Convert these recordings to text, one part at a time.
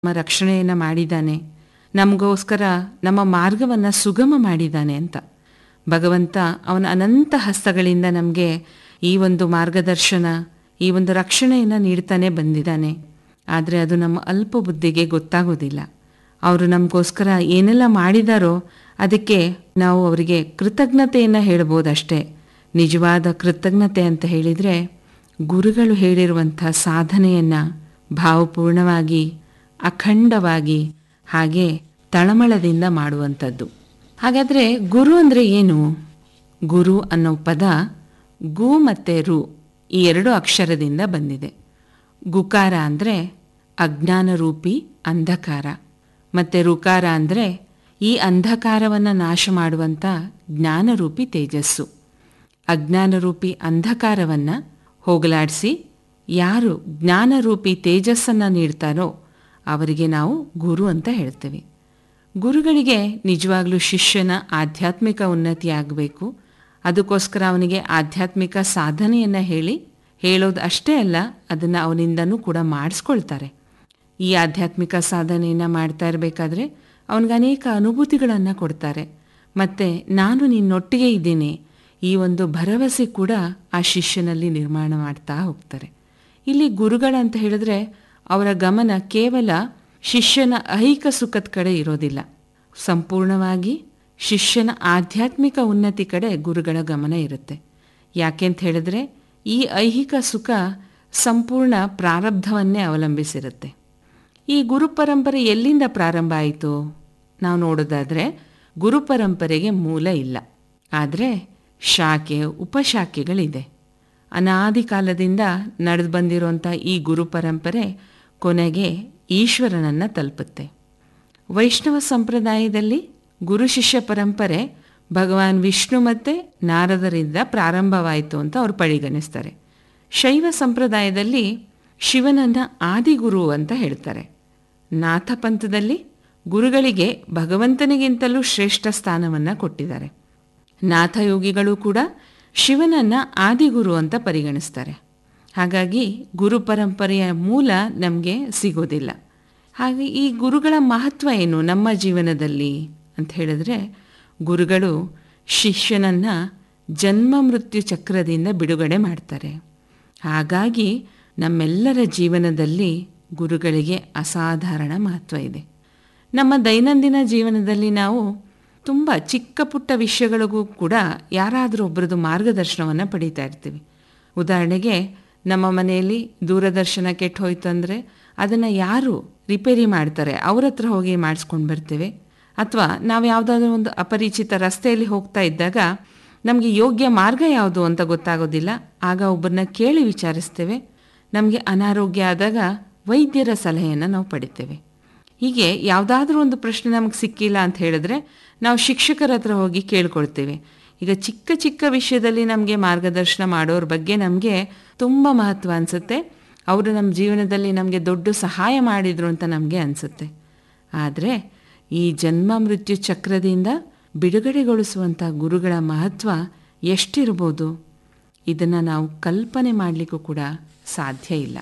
ನಮ್ಮ ರಕ್ಷಣೆಯನ್ನು ಮಾಡಿದ್ದಾನೆ ನಮಗೋಸ್ಕರ ನಮ್ಮ ಮಾರ್ಗವನ್ನು ಸುಗಮ ಮಾಡಿದ್ದಾನೆ ಅಂತ ಭಗವಂತ ಅವನ ಅನಂತ ಹಸ್ತಗಳಿಂದ ನಮಗೆ ಈ ಒಂದು ಮಾರ್ಗದರ್ಶನ ಈ ಒಂದು ರಕ್ಷಣೆಯನ್ನು ನೀಡ್ತಾನೆ ಬಂದಿದ್ದಾನೆ ಆದರೆ ಅದು ನಮ್ಮ ಅಲ್ಪ ಬುದ್ಧಿಗೆ ಗೊತ್ತಾಗೋದಿಲ್ಲ ಅವರು ನಮಗೋಸ್ಕರ ಏನೆಲ್ಲ ಮಾಡಿದಾರೋ ಅದಕ್ಕೆ ನಾವು ಅವರಿಗೆ ಕೃತಜ್ಞತೆಯನ್ನು ಹೇಳ್ಬೋದಷ್ಟೇ ನಿಜವಾದ ಕೃತಜ್ಞತೆ ಅಂತ ಹೇಳಿದರೆ ಗುರುಗಳು ಹೇಳಿರುವಂಥ ಸಾಧನೆಯನ್ನು ಭಾವಪೂರ್ಣವಾಗಿ ಅಖಂಡವಾಗಿ ಹಾಗೆ ತಳಮಳದಿಂದ ಮಾಡುವಂಥದ್ದು ಹಾಗಾದರೆ ಗುರು ಅಂದರೆ ಏನು ಗುರು ಅನ್ನೋ ಪದ ಗು ಮತ್ತು ರು ಈ ಎರಡು ಅಕ್ಷರದಿಂದ ಬಂದಿದೆ ಗುಕಾರ ಅಂದರೆ ಅಜ್ಞಾನರೂಪಿ ಅಂಧಕಾರ ಮತ್ತು ರುಕಾರ ಅಂದರೆ ಈ ಅಂಧಕಾರವನ್ನು ನಾಶ ಮಾಡುವಂಥ ಜ್ಞಾನರೂಪಿ ತೇಜಸ್ಸು ಅಜ್ಞಾನರೂಪಿ ಅಂಧಕಾರವನ್ನು ಹೋಗಲಾಡಿಸಿ ಯಾರು ಜ್ಞಾನರೂಪಿ ತೇಜಸ್ಸನ್ನು ನೀಡ್ತಾರೋ ಅವರಿಗೆ ನಾವು ಗುರು ಅಂತ ಹೇಳ್ತೇವೆ ಗುರುಗಳಿಗೆ ನಿಜವಾಗ್ಲೂ ಶಿಷ್ಯನ ಆಧ್ಯಾತ್ಮಿಕ ಉನ್ನತಿ ಆಗಬೇಕು ಅದಕ್ಕೋಸ್ಕರ ಅವನಿಗೆ ಆಧ್ಯಾತ್ಮಿಕ ಸಾಧನೆಯನ್ನು ಹೇಳಿ ಹೇಳೋದು ಅಷ್ಟೇ ಅಲ್ಲ ಅದನ್ನು ಅವನಿಂದನೂ ಕೂಡ ಮಾಡಿಸ್ಕೊಳ್ತಾರೆ ಈ ಆಧ್ಯಾತ್ಮಿಕ ಸಾಧನೆಯನ್ನು ಮಾಡ್ತಾ ಇರಬೇಕಾದ್ರೆ ಅವನಿಗೆ ಅನೇಕ ಅನುಭೂತಿಗಳನ್ನು ಕೊಡ್ತಾರೆ ಮತ್ತು ನಾನು ನಿನ್ನೊಟ್ಟಿಗೆ ಇದ್ದೀನಿ ಈ ಒಂದು ಭರವಸೆ ಕೂಡ ಆ ಶಿಷ್ಯನಲ್ಲಿ ನಿರ್ಮಾಣ ಮಾಡ್ತಾ ಹೋಗ್ತಾರೆ ಇಲ್ಲಿ ಗುರುಗಳಂತ ಹೇಳಿದ್ರೆ ಅವರ ಗಮನ ಕೇವಲ ಶಿಷ್ಯನ ಐಹಿಕ ಸುಖದ ಕಡೆ ಇರೋದಿಲ್ಲ ಸಂಪೂರ್ಣವಾಗಿ ಶಿಷ್ಯನ ಆಧ್ಯಾತ್ಮಿಕ ಉನ್ನತಿ ಕಡೆ ಗುರುಗಳ ಗಮನ ಇರುತ್ತೆ ಯಾಕೆಂತ ಹೇಳಿದ್ರೆ ಈ ಐಹಿಕ ಸುಖ ಸಂಪೂರ್ಣ ಪ್ರಾರಬ್ಧವನ್ನೇ ಅವಲಂಬಿಸಿರುತ್ತೆ ಈ ಗುರು ಪರಂಪರೆ ಎಲ್ಲಿಂದ ಪ್ರಾರಂಭ ಆಯಿತು ನಾವು ನೋಡೋದಾದರೆ ಗುರು ಪರಂಪರೆಗೆ ಮೂಲ ಇಲ್ಲ ಆದರೆ ಶಾಖೆ ಉಪಶಾಖೆಗಳಿದೆ ಅನಾದಿ ಕಾಲದಿಂದ ನಡೆದು ಬಂದಿರುವಂಥ ಈ ಗುರು ಪರಂಪರೆ ಕೊನೆಗೆ ಈಶ್ವರನನ್ನು ತಲುಪುತ್ತೆ ವೈಷ್ಣವ ಸಂಪ್ರದಾಯದಲ್ಲಿ ಗುರು ಶಿಷ್ಯ ಪರಂಪರೆ ಭಗವಾನ್ ವಿಷ್ಣು ಮತ್ತು ನಾರದರಿಂದ ಪ್ರಾರಂಭವಾಯಿತು ಅಂತ ಅವ್ರು ಪರಿಗಣಿಸ್ತಾರೆ ಶೈವ ಸಂಪ್ರದಾಯದಲ್ಲಿ ಶಿವನನ್ನು ಆದಿಗುರು ಅಂತ ಹೇಳ್ತಾರೆ ನಾಥ ಪಂಥದಲ್ಲಿ ಗುರುಗಳಿಗೆ ಭಗವಂತನಿಗಿಂತಲೂ ಶ್ರೇಷ್ಠ ಸ್ಥಾನವನ್ನು ಕೊಟ್ಟಿದ್ದಾರೆ ನಾಥಯೋಗಿಗಳು ಕೂಡ ಶಿವನನ್ನು ಆದಿಗುರು ಅಂತ ಪರಿಗಣಿಸ್ತಾರೆ ಹಾಗಾಗಿ ಗುರು ಪರಂಪರೆಯ ಮೂಲ ನಮಗೆ ಸಿಗೋದಿಲ್ಲ ಹಾಗೆ ಈ ಗುರುಗಳ ಮಹತ್ವ ಏನು ನಮ್ಮ ಜೀವನದಲ್ಲಿ ಅಂತ ಹೇಳಿದ್ರೆ ಗುರುಗಳು ಶಿಷ್ಯನನ್ನು ಜನ್ಮ ಮೃತ್ಯು ಚಕ್ರದಿಂದ ಬಿಡುಗಡೆ ಮಾಡ್ತಾರೆ ಹಾಗಾಗಿ ನಮ್ಮೆಲ್ಲರ ಜೀವನದಲ್ಲಿ ಗುರುಗಳಿಗೆ ಅಸಾಧಾರಣ ಮಹತ್ವ ಇದೆ ನಮ್ಮ ದೈನಂದಿನ ಜೀವನದಲ್ಲಿ ನಾವು ತುಂಬ ಚಿಕ್ಕ ಪುಟ್ಟ ವಿಷಯಗಳಿಗೂ ಕೂಡ ಯಾರಾದರೂ ಒಬ್ಬರದು ಮಾರ್ಗದರ್ಶನವನ್ನು ಪಡೀತಾ ಇರ್ತೀವಿ ಉದಾಹರಣೆಗೆ ನಮ್ಮ ಮನೆಯಲ್ಲಿ ದೂರದರ್ಶನ ಕೆಟ್ಟು ಹೋಯ್ತು ಅಂದರೆ ಅದನ್ನು ಯಾರು ರಿಪೇರಿ ಮಾಡ್ತಾರೆ ಅವ್ರ ಹತ್ರ ಹೋಗಿ ಮಾಡಿಸ್ಕೊಂಡು ಬರ್ತೇವೆ ಅಥವಾ ನಾವು ಯಾವುದಾದ್ರೂ ಒಂದು ಅಪರಿಚಿತ ರಸ್ತೆಯಲ್ಲಿ ಹೋಗ್ತಾ ಇದ್ದಾಗ ನಮಗೆ ಯೋಗ್ಯ ಮಾರ್ಗ ಯಾವುದು ಅಂತ ಗೊತ್ತಾಗೋದಿಲ್ಲ ಆಗ ಒಬ್ಬರನ್ನ ಕೇಳಿ ವಿಚಾರಿಸ್ತೇವೆ ನಮಗೆ ಅನಾರೋಗ್ಯ ಆದಾಗ ವೈದ್ಯರ ಸಲಹೆಯನ್ನು ನಾವು ಪಡಿತೇವೆ ಹೀಗೆ ಯಾವುದಾದ್ರೂ ಒಂದು ಪ್ರಶ್ನೆ ನಮಗೆ ಸಿಕ್ಕಿಲ್ಲ ಅಂತ ಹೇಳಿದ್ರೆ ನಾವು ಶಿಕ್ಷಕರ ಹತ್ರ ಹೋಗಿ ಕೇಳ್ಕೊಳ್ತೇವೆ ಈಗ ಚಿಕ್ಕ ಚಿಕ್ಕ ವಿಷಯದಲ್ಲಿ ನಮಗೆ ಮಾರ್ಗದರ್ಶನ ಮಾಡೋರ ಬಗ್ಗೆ ನಮಗೆ ತುಂಬ ಮಹತ್ವ ಅನಿಸುತ್ತೆ ಅವರು ನಮ್ಮ ಜೀವನದಲ್ಲಿ ನಮಗೆ ದೊಡ್ಡ ಸಹಾಯ ಮಾಡಿದರು ಅಂತ ನಮಗೆ ಅನಿಸುತ್ತೆ ಆದರೆ ಈ ಜನ್ಮ ಮೃತ್ಯು ಚಕ್ರದಿಂದ ಬಿಡುಗಡೆಗೊಳಿಸುವಂಥ ಗುರುಗಳ ಮಹತ್ವ ಎಷ್ಟಿರ್ಬೋದು ಇದನ್ನು ನಾವು ಕಲ್ಪನೆ ಮಾಡಲಿಕ್ಕೂ ಕೂಡ ಸಾಧ್ಯ ಇಲ್ಲ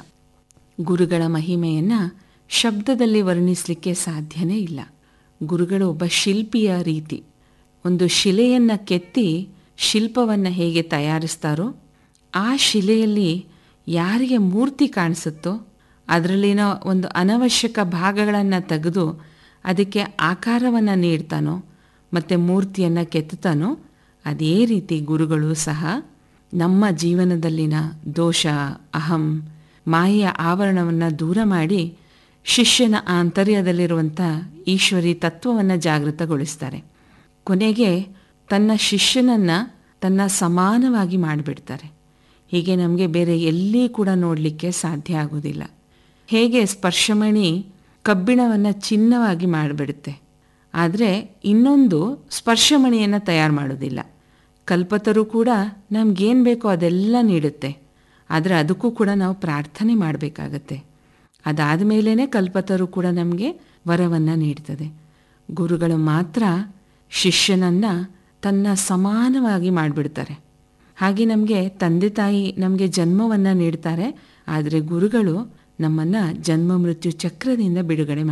ಗುರುಗಳ ಮಹಿಮೆಯನ್ನು ಶಬ್ದದಲ್ಲಿ ವರ್ಣಿಸಲಿಕ್ಕೆ ಸಾಧ್ಯನೇ ಇಲ್ಲ ಗುರುಗಳು ಒಬ್ಬ ಶಿಲ್ಪಿಯ ರೀತಿ ಒಂದು ಶಿಲೆಯನ್ನು ಕೆತ್ತಿ ಶಿಲ್ಪವನ್ನು ಹೇಗೆ ತಯಾರಿಸ್ತಾರೋ ಆ ಶಿಲೆಯಲ್ಲಿ ಯಾರಿಗೆ ಮೂರ್ತಿ ಕಾಣಿಸುತ್ತೋ ಅದರಲ್ಲಿನ ಒಂದು ಅನವಶ್ಯಕ ಭಾಗಗಳನ್ನು ತೆಗೆದು ಅದಕ್ಕೆ ಆಕಾರವನ್ನು ನೀಡ್ತಾನೋ ಮತ್ತು ಮೂರ್ತಿಯನ್ನು ಕೆತ್ತುತ್ತಾನೋ ಅದೇ ರೀತಿ ಗುರುಗಳು ಸಹ ನಮ್ಮ ಜೀವನದಲ್ಲಿನ ದೋಷ ಅಹಂ ಮಾಯೆಯ ಆವರಣವನ್ನು ದೂರ ಮಾಡಿ ಶಿಷ್ಯನ ಆಂತರ್ಯದಲ್ಲಿರುವಂಥ ಈಶ್ವರಿ ತತ್ವವನ್ನು ಜಾಗೃತಗೊಳಿಸ್ತಾರೆ ಕೊನೆಗೆ ತನ್ನ ಶಿಷ್ಯನನ್ನು ತನ್ನ ಸಮಾನವಾಗಿ ಮಾಡಿಬಿಡ್ತಾರೆ ಹೀಗೆ ನಮಗೆ ಬೇರೆ ಎಲ್ಲಿ ಕೂಡ ನೋಡಲಿಕ್ಕೆ ಸಾಧ್ಯ ಆಗೋದಿಲ್ಲ ಹೇಗೆ ಸ್ಪರ್ಶಮಣಿ ಕಬ್ಬಿಣವನ್ನು ಚಿನ್ನವಾಗಿ ಮಾಡಿಬಿಡುತ್ತೆ ಆದರೆ ಇನ್ನೊಂದು ಸ್ಪರ್ಶಮಣಿಯನ್ನು ತಯಾರು ಮಾಡೋದಿಲ್ಲ ಕಲ್ಪತರು ಕೂಡ ನಮಗೇನು ಬೇಕೋ ಅದೆಲ್ಲ ನೀಡುತ್ತೆ ಆದರೆ ಅದಕ್ಕೂ ಕೂಡ ನಾವು ಪ್ರಾರ್ಥನೆ ಮಾಡಬೇಕಾಗತ್ತೆ ಅದಾದ ಮೇಲೇ ಕಲ್ಪತರು ಕೂಡ ನಮಗೆ ವರವನ್ನು ನೀಡ್ತದೆ ಗುರುಗಳು ಮಾತ್ರ ಶಿಷ್ಯನನ್ನು ತನ್ನ ಸಮಾನವಾಗಿ ಮಾಡಿಬಿಡ್ತಾರೆ ಹಾಗೆ ನಮಗೆ ತಂದೆ ತಾಯಿ ನಮಗೆ ಜನ್ಮವನ್ನು ನೀಡ್ತಾರೆ ಆದರೆ ಗುರುಗಳು ನಮ್ಮನ್ನು ಜನ್ಮ ಮೃತ್ಯು ಚಕ್ರದಿಂದ ಬಿಡುಗಡೆ